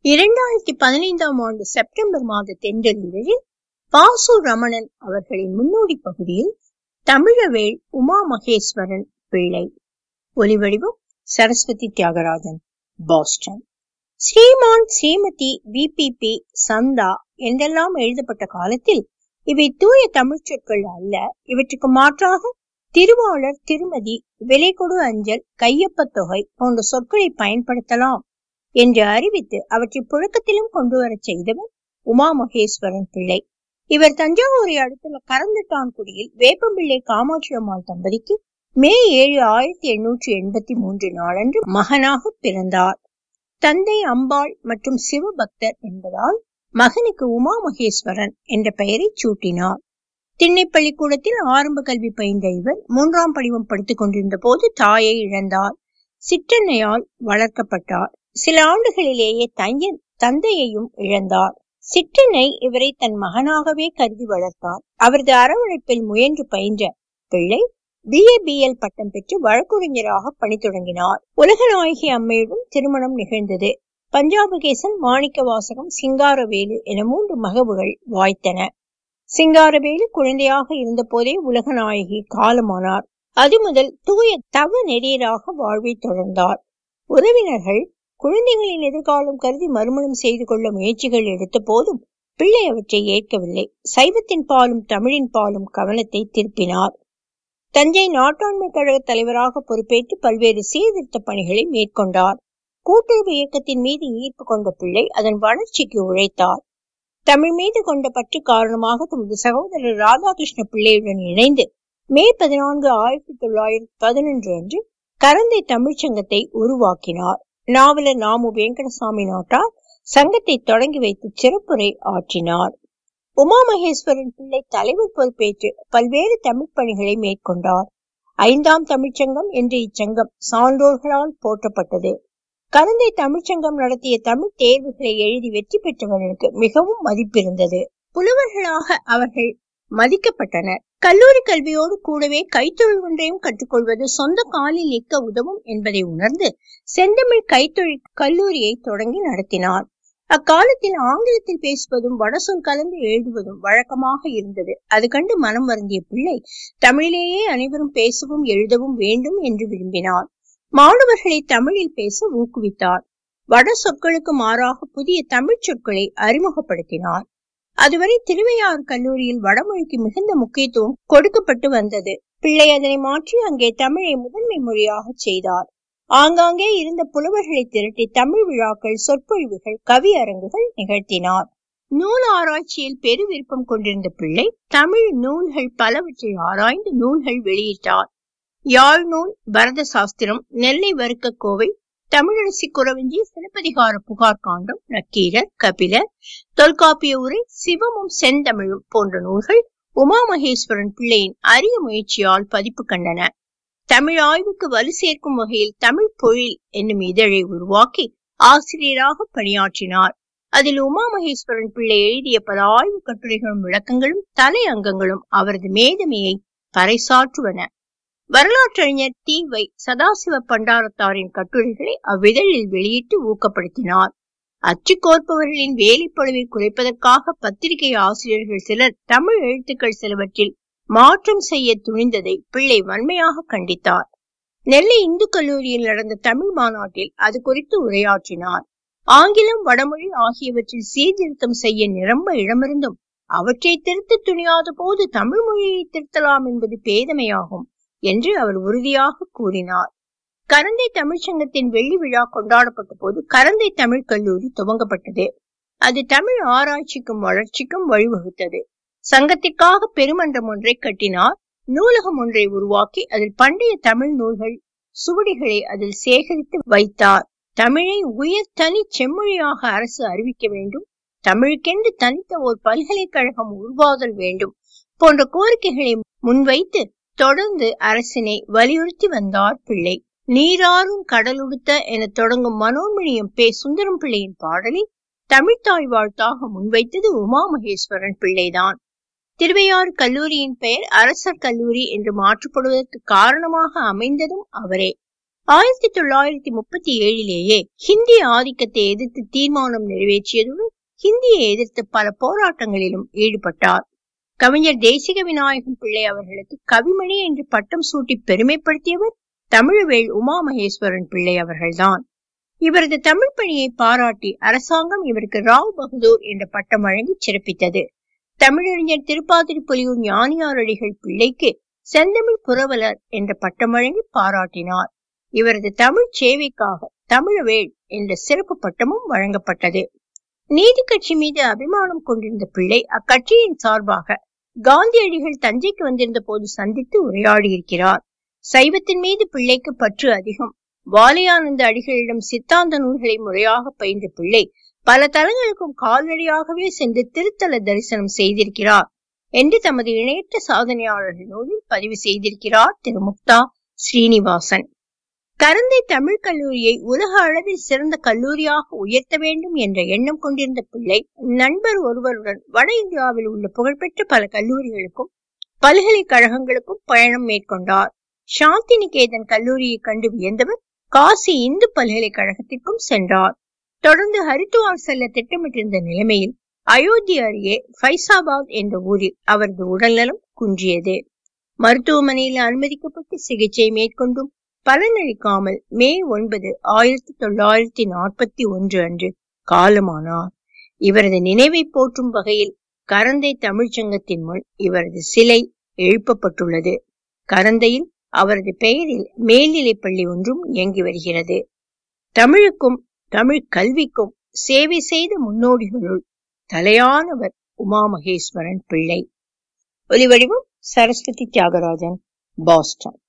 இரண்டாயிரத்தி பதினைந்தாம் ஆண்டு செப்டம்பர் மாத தென்றல் இதழில் பாசு ரமணன் அவர்களின் முன்னோடி பகுதியில் தமிழவேள் உமா மகேஸ்வரன் பிள்ளை ஒலிவடிவம் சரஸ்வதி தியாகராஜன் பாஸ்டன் ஸ்ரீமான் ஸ்ரீமதி விபிபி சந்தா என்றெல்லாம் எழுதப்பட்ட காலத்தில் இவை தூய தமிழ் சொற்கள் அல்ல இவற்றுக்கு மாற்றாக திருவாளர் திருமதி விலை கொடு அஞ்சல் கையொப்பத் தொகை போன்ற சொற்களை பயன்படுத்தலாம் என்று அறிவித்து அவற்றை புழக்கத்திலும் கொண்டு வரச் செய்தவர் உமா மகேஸ்வரன் பிள்ளை இவர் தஞ்சாவூரை அடுத்துள்ள கரந்தட்டான்குடியில் வேப்பம்பிள்ளை காமாட்சி அம்மாள் தம்பதிக்கு மே ஏழு ஆயிரத்தி எண்ணூற்றி எண்பத்தி மூன்று நாளன்று மகனாக பிறந்தார் தந்தை அம்பாள் மற்றும் சிவபக்தர் என்பதால் மகனுக்கு உமா மகேஸ்வரன் என்ற பெயரை சூட்டினார் திண்ணை பள்ளிக்கூடத்தில் ஆரம்ப கல்வி பயின்ற இவர் மூன்றாம் படிவம் படித்துக் கொண்டிருந்த போது தாயை இழந்தார் சிற்றன்னையால் வளர்க்கப்பட்டார் சில ஆண்டுகளிலேயே தையன் தந்தையையும் இழந்தார் சிற்றன்னை இவரை தன் மகனாகவே கருதி வளர்த்தார் அவரது அரவணைப்பில் முயன்று பயின்ற பிள்ளை பிஏபிஎல் பட்டம் பெற்று வழக்குரைஞராக பணி தொடங்கினார் உலகநாயகி அம்மையுடன் திருமணம் நிகழ்ந்தது பஞ்சாபகேசன் மாணிக்க வாசகம் சிங்காரவேலு என மூன்று மகவுகள் வாய்த்தன சிங்காரவேலு குழந்தையாக இருந்த போதே உலகநாயகி காலமானார் அது முதல் தூய தவ நெறியராக வாழ்வை தொடர்ந்தார் உறவினர்கள் குழந்தைகளின் எதிர்காலம் கருதி மறுமணம் செய்து கொள்ள முயற்சிகள் எடுத்த போதும் பிள்ளை அவற்றை ஏற்கவில்லை சைவத்தின் பாலும் தமிழின் பாலும் கவனத்தை திருப்பினார் தஞ்சை நாட்டாண்மை கழக தலைவராக பொறுப்பேற்று பல்வேறு சீர்திருத்த பணிகளை மேற்கொண்டார் கூட்டுறவு இயக்கத்தின் மீது ஈர்ப்பு கொண்ட பிள்ளை அதன் வளர்ச்சிக்கு உழைத்தார் தமிழ் மீது கொண்ட பற்று காரணமாக தமது சகோதரர் ராதாகிருஷ்ண பிள்ளையுடன் இணைந்து மே பதினான்கு ஆயிரத்தி தொள்ளாயிரத்தி பதினொன்று அன்று கரந்தை தமிழ்ச்சங்கத்தை உருவாக்கினார் நாவலர் நாமு வெங்கடசாமி நாட்டார் சங்கத்தை தொடங்கி வைத்து சிறப்புரை ஆற்றினார் உமா மகேஸ்வரன் பிள்ளை தலைவர் பொறுப்பேற்று பல்வேறு தமிழ் பணிகளை மேற்கொண்டார் ஐந்தாம் தமிழ்ச்சங்கம் என்று இச்சங்கம் சான்றோர்களால் போற்றப்பட்டது கரந்தை தமிழ்ச்சங்கம் நடத்திய தமிழ் தேர்வுகளை எழுதி வெற்றி பெற்றவர்களுக்கு மிகவும் மதிப்பிருந்தது புலவர்களாக அவர்கள் மதிக்கப்பட்டனர் கல்லூரி கல்வியோடு கூடவே கைத்தொழில் ஒன்றையும் கற்றுக்கொள்வது சொந்த காலில் நிற்க உதவும் என்பதை உணர்ந்து செந்தமிழ் கைத்தொழில் கல்லூரியை தொடங்கி நடத்தினார் அக்காலத்தில் ஆங்கிலத்தில் பேசுவதும் வடசொல் கலந்து எழுதுவதும் வழக்கமாக இருந்தது அது கண்டு மனம் வருந்திய பிள்ளை தமிழிலேயே அனைவரும் பேசவும் எழுதவும் வேண்டும் என்று விரும்பினார் மாணவர்களை தமிழில் பேச ஊக்குவித்தார் வட சொற்களுக்கு மாறாக புதிய தமிழ் சொற்களை அறிமுகப்படுத்தினார் அதுவரை திருவையாறு கல்லூரியில் வடமொழிக்கு மிகுந்த முக்கியத்துவம் கொடுக்கப்பட்டு வந்தது பிள்ளை அதனை மாற்றி அங்கே தமிழை முதன்மை மொழியாக செய்தார் ஆங்காங்கே இருந்த புலவர்களை திரட்டி தமிழ் விழாக்கள் சொற்பொழிவுகள் கவி அரங்குகள் நிகழ்த்தினார் நூல் ஆராய்ச்சியில் பெரு விருப்பம் கொண்டிருந்த பிள்ளை தமிழ் நூல்கள் பலவற்றை ஆராய்ந்து நூல்கள் வெளியிட்டார் யாழ் நூல் பரத சாஸ்திரம் நெல்லை வறுக்க கோவை தமிழரசி குறவஞ்சி சிலப்பதிகார புகார் காண்டம் நக்கீரர் கபிலர் தொல்காப்பிய உரை சிவமும் செந்தமிழும் போன்ற நூல்கள் உமா மகேஸ்வரன் பிள்ளையின் அரிய முயற்சியால் பதிப்பு கண்டன தமிழ் ஆய்வுக்கு வலு சேர்க்கும் வகையில் தமிழ் பொழில் என்னும் இதழை உருவாக்கி ஆசிரியராக பணியாற்றினார் அதில் உமா மகேஸ்வரன் பிள்ளை எழுதிய பல ஆய்வு கட்டுரைகளும் விளக்கங்களும் தலை அங்கங்களும் அவரது மேதமையை பறைசாற்றுவன வரலாற்றறிஞர் டி வை சதாசிவ பண்டாரத்தாரின் கட்டுரைகளை அவ்விதழில் வெளியிட்டு ஊக்கப்படுத்தினார் அச்சு கோர்ப்பவர்களின் வேலைப்பழுவை குறைப்பதற்காக பத்திரிகை ஆசிரியர்கள் சிலர் தமிழ் எழுத்துக்கள் சிலவற்றில் மாற்றம் செய்ய துணிந்ததை பிள்ளை வன்மையாக கண்டித்தார் நெல்லை இந்து கல்லூரியில் நடந்த தமிழ் மாநாட்டில் அது குறித்து உரையாற்றினார் ஆங்கிலம் வடமொழி ஆகியவற்றில் சீர்திருத்தம் செய்ய நிரம்ப இடமிருந்தும் அவற்றை திருத்த துணியாத போது தமிழ் மொழியை திருத்தலாம் என்பது பேதமையாகும் என்று அவர் உறுதியாக கூறினார் கரந்தை தமிழ்ச்சங்கத்தின் வெள்ளி விழா கொண்டாடப்பட்ட போது கரந்தை தமிழ் கல்லூரி துவங்கப்பட்டது அது தமிழ் ஆராய்ச்சிக்கும் வளர்ச்சிக்கும் வழிவகுத்தது சங்கத்திற்காக பெருமன்றம் ஒன்றை கட்டினார் நூலகம் ஒன்றை உருவாக்கி அதில் பண்டைய தமிழ் நூல்கள் சுவடிகளை அதில் சேகரித்து வைத்தார் தமிழை உயர் தனி செம்மொழியாக அரசு அறிவிக்க வேண்டும் தமிழுக்கென்று தனித்த ஓர் பல்கலைக்கழகம் உருவாதல் வேண்டும் போன்ற கோரிக்கைகளை முன்வைத்து தொடர்ந்து அரசினை வலியுறுத்தி வந்தார் பிள்ளை நீராறும் கடலுடுத்த என தொடங்கும் மனோன்மணியம் பே சுந்தரம் பிள்ளையின் பாடலை தமிழ்த்தாய் வாழ்த்தாக முன்வைத்தது உமா மகேஸ்வரன் பிள்ளைதான் திருவையாறு கல்லூரியின் பெயர் அரசர் கல்லூரி என்று மாற்றப்படுவதற்கு காரணமாக அமைந்ததும் அவரே ஆயிரத்தி தொள்ளாயிரத்தி முப்பத்தி ஏழிலேயே ஹிந்தி ஆதிக்கத்தை எதிர்த்து தீர்மானம் நிறைவேற்றியதுடன் ஹிந்தியை எதிர்த்து பல போராட்டங்களிலும் ஈடுபட்டார் கவிஞர் தேசிக விநாயகம் பிள்ளை அவர்களுக்கு கவிமணி என்று பட்டம் சூட்டி பெருமைப்படுத்தியவர் தமிழவேள் உமா மகேஸ்வரன் பிள்ளை அவர்கள்தான் இவரது தமிழ் பணியை பாராட்டி அரசாங்கம் இவருக்கு ராவ் பகதூர் என்ற பட்டம் வழங்கி சிறப்பித்தது தமிழறிஞர் திருப்பாதிரி பொலியூர் ஞானியார் அடிகள் பிள்ளைக்கு செந்தமிழ் புரவலர் என்ற பட்டம் வழங்கி பாராட்டினார் இவரது தமிழ் சேவைக்காக தமிழவேள் என்ற சிறப்பு பட்டமும் வழங்கப்பட்டது நீதி கட்சி மீது அபிமானம் கொண்டிருந்த பிள்ளை அக்கட்சியின் சார்பாக காந்தியடிகள் தஞ்சைக்கு வந்திருந்த போது சந்தித்து உரையாடியிருக்கிறார் சைவத்தின் மீது பிள்ளைக்கு பற்று அதிகம் வாலியானந்த அடிகளிடம் சித்தாந்த நூல்களை முறையாக பயின்ற பிள்ளை பல தலங்களுக்கும் கால்நடையாகவே சென்று திருத்தல தரிசனம் செய்திருக்கிறார் என்று தமது இணையற்ற சாதனையாளர்கள் நூலில் பதிவு செய்திருக்கிறார் திரு முக்தா ஸ்ரீனிவாசன் கரந்தை தமிழ் கல்லூரியை உலக அளவில் சிறந்த கல்லூரியாக உயர்த்த வேண்டும் என்ற எண்ணம் கொண்டிருந்த பிள்ளை நண்பர் ஒருவருடன் வட இந்தியாவில் உள்ள புகழ்பெற்ற பல கல்லூரிகளுக்கும் பல்கலைக்கழகங்களுக்கும் பயணம் மேற்கொண்டார் சாந்தி நிகேதன் கல்லூரியை கண்டு வியந்தவர் காசி இந்து பல்கலைக்கழகத்திற்கும் சென்றார் தொடர்ந்து ஹரித்துவார் செல்ல திட்டமிட்டிருந்த நிலைமையில் அயோத்தி அருகே ஃபைசாபாத் என்ற ஊரில் அவரது உடல்நலம் குன்றியது மருத்துவமனையில் அனுமதிக்கப்பட்டு சிகிச்சை மேற்கொண்டும் பலனளிக்காமல் மே ஒன்பது ஆயிரத்தி தொள்ளாயிரத்தி நாற்பத்தி ஒன்று அன்று காலமானார் இவரது நினைவை போற்றும் வகையில் கரந்தை தமிழ்ச்சங்கத்தின் முன் இவரது சிலை எழுப்பப்பட்டுள்ளது கரந்தையில் அவரது பெயரில் மேல்நிலைப் பள்ளி ஒன்றும் இயங்கி வருகிறது தமிழுக்கும் தமிழ் கல்விக்கும் சேவை செய்த முன்னோடிகளுள் தலையானவர் உமா மகேஸ்வரன் பிள்ளை ஒலிவடிவம் சரஸ்வதி தியாகராஜன் பாஸ்டன்